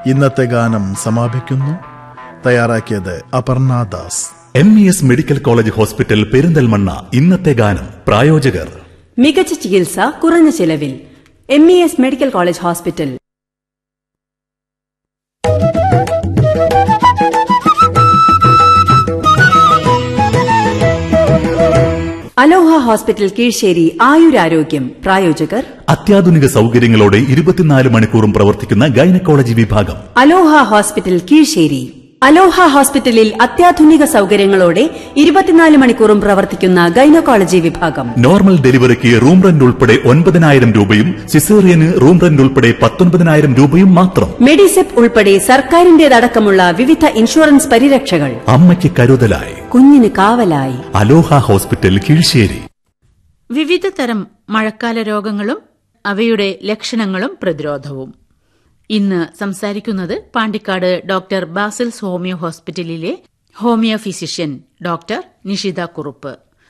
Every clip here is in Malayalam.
ഇന്നത്തെ ഗാനം സമാപിക്കുന്നു തയ്യാറാക്കിയത് Aparna Das M E S medical college hospital Perinthalmanna ഇന്നത്തെ ഗാനം പ്രായോജകർ മികച്ച ചികിത്സ കുറഞ്ഞ ചിലവിൽ M E S medical college hospital Aloha hospital Keezhissery ആയുരാരോഗ്യം പ്രായോജകർ അത്യാധുനിക സൗകര്യങ്ങളോടെ ഇരുപത്തിനാല് മണിക്കൂറും പ്രവർത്തിക്കുന്ന ഗൈനക്കോളജി വിഭാഗം അലോഹ ഹോസ്പിറ്റൽ കീഴ്ശ്ശേരി അലോഹ ഹോസ്പിറ്റലിൽ അത്യാധുനിക സൗകര്യങ്ങളോടെ ഇരുപത്തിനാല് മണിക്കൂറും പ്രവർത്തിക്കുന്ന ഗൈനക്കോളജി വിഭാഗം നോർമൽ ഡെലിവറിക്ക് റൂം റെന്റ് ഉൾപ്പെടെ ഒൻപതിനായിരം രൂപയും സിസേറിയന് റൂം റെന്റ് ഉൾപ്പെടെ പത്തൊൻപതിനായിരം രൂപയും മാത്രം മെഡിസെപ്പ് ഉൾപ്പെടെ സർക്കാരിന്റേതടക്കമുള്ള വിവിധ ഇൻഷുറൻസ് പരിരക്ഷകൾ അമ്മയ്ക്ക് കരുതലായി കുഞ്ഞിന് കാവലായി അലോഹ ഹോസ്പിറ്റൽ കീഴ്ശ്ശേരി വിവിധ തരം മഴക്കാല രോഗങ്ങളും അവയുടെ ലക്ഷണങ്ങളും പ്രതിരോധവും ഇന്ന് സംസാരിക്കുന്നത് പാണ്ടിക്കാട് ഡോക്ടർ ബാസിൽസ് ഹോമിയോ ഹോസ്പിറ്റലിലെ homeo physician doctor Nishitha Kurup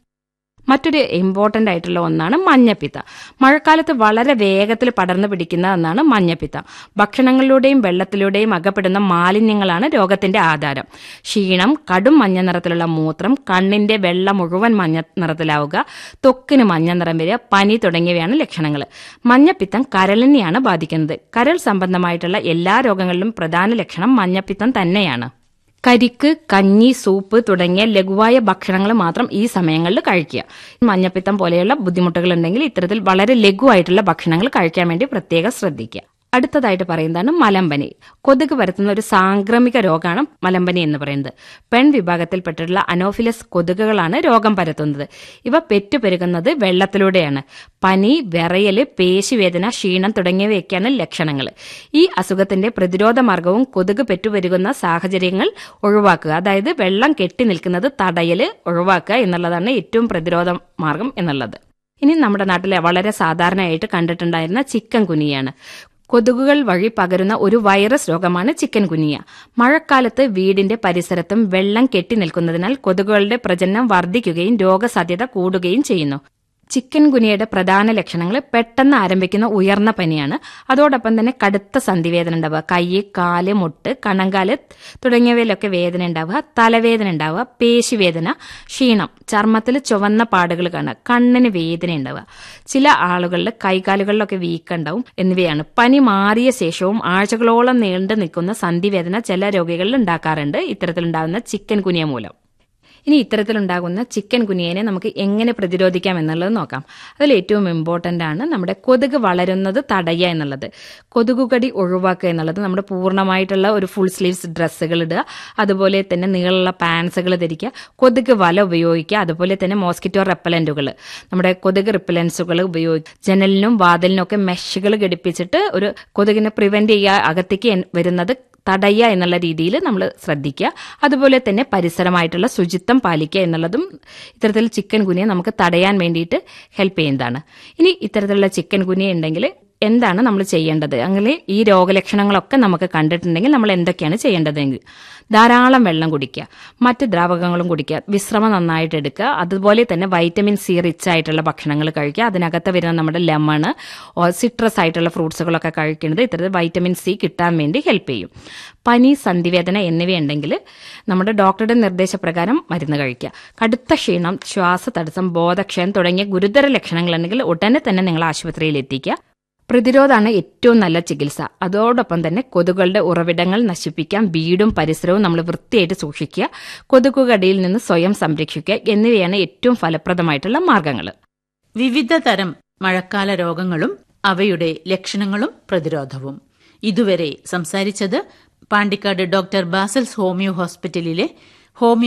മറ്റൊരു ഇമ്പോർട്ടന്റ് ആയിട്ടുള്ള ഒന്നാണ് മഞ്ഞപ്പിത്ത മഴക്കാലത്ത് വളരെ വേഗത്തിൽ പടർന്നു പിടിക്കുന്ന ഒന്നാണ് മഞ്ഞപ്പിത്ത ഭക്ഷണങ്ങളിലൂടെയും വെള്ളത്തിലൂടെയും അകപ്പെടുന്ന മാലിന്യങ്ങളാണ് രോഗത്തിന്റെ ആധാരം ക്ഷീണം കടും മഞ്ഞ നിറത്തിലുള്ള മൂത്രം കണ്ണിന്റെ വെള്ള മുഴുവൻ മഞ്ഞ നിറത്തിലാവുക ത്വക്കിന് മഞ്ഞ നിറം വരിക പനി തുടങ്ങിയവയാണ് ലക്ഷണങ്ങൾ മഞ്ഞപ്പിത്തം കരളിനെയാണ് ബാധിക്കുന്നത് കരൾ സംബന്ധമായിട്ടുള്ള എല്ലാ രോഗങ്ങളിലും പ്രധാന ലക്ഷണം മഞ്ഞപ്പിത്തം തന്നെയാണ് കരിക്ക് കഞ്ഞി സൂപ്പ് തുടങ്ങിയ ലഘുവായ ഭക്ഷണങ്ങൾ മാത്രം ഈ സമയങ്ങളിൽ കഴിക്കുക മഞ്ഞപ്പിത്തം പോലെയുള്ള ബുദ്ധിമുട്ടുകൾ ഉണ്ടെങ്കിൽ ഇത്തരത്തിൽ വളരെ ലഘുവായിട്ടുള്ള ഭക്ഷണങ്ങൾ കഴിക്കാൻ വേണ്ടി പ്രത്യേകം ശ്രദ്ധിക്കുക അടുത്തതായിട്ട് പറയുന്നതാണ് മലമ്പനി കൊതുക് പരത്തുന്ന ഒരു സാംക്രമിക രോഗമാണ് മലമ്പനി എന്ന് പറയുന്നത് പെൺ വിഭാഗത്തിൽപ്പെട്ടിട്ടുള്ള അനോഫിലസ് കൊതുകുകളാണ് രോഗം പരത്തുന്നത് ഇവ പെറ്റുപെരുകുന്നത് വെള്ളത്തിലൂടെയാണ് പനി വിറയല് പേശിവേദന ക്ഷീണം തുടങ്ങിയവയൊക്കെയാണ് ലക്ഷണങ്ങൾ ഈ അസുഖത്തിന്റെ പ്രതിരോധ മാർഗവും കൊതുക് പെറ്റുപെരുകുന്ന സാഹചര്യങ്ങൾ ഒഴിവാക്കുക അതായത് വെള്ളം കെട്ടി നിൽക്കുന്നത് തടയല് ഒഴിവാക്കുക എന്നുള്ളതാണ് ഏറ്റവും പ്രതിരോധ മാർഗം എന്നുള്ളത് ഇനി നമ്മുടെ നാട്ടിലെ വളരെ സാധാരണയായിട്ട് കണ്ടിട്ടുണ്ടായിരുന്ന ചിക്കൻ കുനിയാണ് കൊതുകുകൾ വഴി പകരുന്ന ഒരു വൈറസ് രോഗമാണ് ചിക്കൻ കുനിയ മഴക്കാലത്ത് വീടിന്റെ പരിസരത്തും വെള്ളം കെട്ടി നിൽക്കുന്നതിനാൽ കൊതുകുകളുടെ പ്രജനനം വർദ്ധിക്കുകയും രോഗസാധ്യത കൂടുകയും ചെയ്യുന്നു ചിക്കൻ ഗുനിയയുടെ പ്രധാന ലക്ഷണങ്ങൾ പെട്ടെന്ന് ആരംഭിക്കുന്ന ഉയർന്ന പനിയാണ് അതോടൊപ്പം തന്നെ കടുത്ത സന്ധിവേദന ഉണ്ടാവുക കൈ കാല് മുട്ട് കണങ്കാല് തുടങ്ങിയവയിലൊക്കെ വേദന ഉണ്ടാവുക തലവേദന ഉണ്ടാവുക പേശിവേദന ക്ഷീണം ചർമ്മത്തിൽ ചുവന്ന പാടുകൾ കാണുക കണ്ണിന് വേദന ഉണ്ടാവുക ചില ആളുകളിൽ കൈകാലുകളിലൊക്കെ വീക്കം ഉണ്ടാവും എന്നിവയാണ് പനി മാറിയ ശേഷവും ആഴ്ചകളോളം നീണ്ടു നിൽക്കുന്ന സന്ധിവേദന ചില രോഗികളിൽ ഉണ്ടാക്കാറുണ്ട് ഇത്തരത്തിലുണ്ടാകുന്ന ചിക്കൻ കുനിയ മൂലം ഇനി ഇത്തരത്തിലുണ്ടാകുന്ന ചിക്കൻ കുനിയനെ നമുക്ക് എങ്ങനെ പ്രതിരോധിക്കാം എന്നുള്ളത് നോക്കാം അതിൽ ഏറ്റവും ഇമ്പോർട്ടൻ്റ് ആണ് നമ്മുടെ കൊതുക് വളരുന്നത് തടയുക എന്നുള്ളത് കൊതുകുകടി ഒഴിവാക്കുക എന്നുള്ളത് നമ്മുടെ പൂർണ്ണമായിട്ടുള്ള ഒരു ഫുൾ സ്ലീവ്സ് ഡ്രസ്സുകൾ ഇടുക അതുപോലെ തന്നെ നീളമുള്ള പാൻസുകൾ ധരിക്കുക കൊതുക് വല ഉപയോഗിക്കുക അതുപോലെ തന്നെ മോസ്കിറ്റോ റെപ്പലൻറ്റുകൾ നമ്മുടെ കൊതുക് റിപ്പലൻസുകൾ ഉപയോഗിക്കുക ജനലിനും വാതിലിനും ഒക്കെ മെഷുകൾ ഘടിപ്പിച്ചിട്ട് ഒരു കൊതുകിനെ പ്രിവെന്റ് ചെയ്യുക അകത്തേക്ക് എൻ- വരുന്നത് തടയുക എന്നുള്ള രീതിയിൽ നമ്മൾ ശ്രദ്ധിക്കുക അതുപോലെ തന്നെ പരിസരമായിട്ടുള്ള ശുചിത്വം പാലിക്കുക എന്നുള്ളതും ഇത്തരത്തിൽ ചിക്കൻ കുനിയെ നമുക്ക് തടയാൻ വേണ്ടിയിട്ട് ഹെൽപ്പ് ചെയ്യുന്നതാണ് ഇനി ഇത്തരത്തിലുള്ള ചിക്കൻ കുനിയ ഉണ്ടെങ്കിൽ എന്താണ് നമ്മൾ ചെയ്യേണ്ടത് അങ്ങനെ ഈ രോഗലക്ഷണങ്ങളൊക്കെ നമുക്ക് കണ്ടിട്ടുണ്ടെങ്കിൽ നമ്മൾ എന്തൊക്കെയാണ് ചെയ്യേണ്ടതെങ്കിൽ ധാരാളം വെള്ളം കുടിക്കുക മറ്റ് ദ്രാവകങ്ങളും കുടിക്കുക വിശ്രമം നന്നായിട്ട് എടുക്കുക അതുപോലെ തന്നെ വൈറ്റമിൻ സി റിച്ച് ആയിട്ടുള്ള ഭക്ഷണങ്ങൾ കഴിക്കുക അതിനകത്ത് വരുന്ന നമ്മുടെ ലെമണ് സിട്രസ് ആയിട്ടുള്ള ഫ്രൂട്ട്സുകളൊക്കെ കഴിക്കുന്നത് ഇത്തരത്തിൽ വൈറ്റമിൻ സി കിട്ടാൻ വേണ്ടി ഹെൽപ്പ് ചെയ്യും പനി സന്ധിവേദന എന്നിവയുണ്ടെങ്കിൽ നമ്മുടെ ഡോക്ടറുടെ നിർദ്ദേശപ്രകാരം മരുന്ന് കഴിക്കുക കടുത്ത ക്ഷീണം ശ്വാസതടസ്സം ബോധക്ഷയം തുടങ്ങിയ ഗുരുതര ലക്ഷണങ്ങളുണ്ടെങ്കിൽ ഉടനെ തന്നെ നിങ്ങൾ ആശുപത്രിയിൽ എത്തിക്കുക പ്രതിരോധമാണ് ഏറ്റവും നല്ല ചികിത്സ അതോടൊപ്പം തന്നെ കൊതുകുകളുടെ ഉറവിടങ്ങൾ നശിപ്പിക്കാൻ വീടും പരിസരവും നമ്മൾ വൃത്തിയായിട്ട് സൂക്ഷിക്കുക കൊതുകുകടിയിൽ നിന്ന് സ്വയം സംരക്ഷിക്കുക എന്നിവയാണ് ഏറ്റവും ഫലപ്രദമായിട്ടുള്ള മാർഗങ്ങൾ വിവിധ തരം മഴക്കാല രോഗങ്ങളും അവയുടെ ലക്ഷണങ്ങളും പ്രതിരോധവും ഇതുവരെ സംസാരിച്ചത് പാണ്ടിക്കാട് ഡോക്ടർ ബാസൽസ് ഹോമിയോ ഹോസ്പിറ്റലിലെ ഹോമിയോ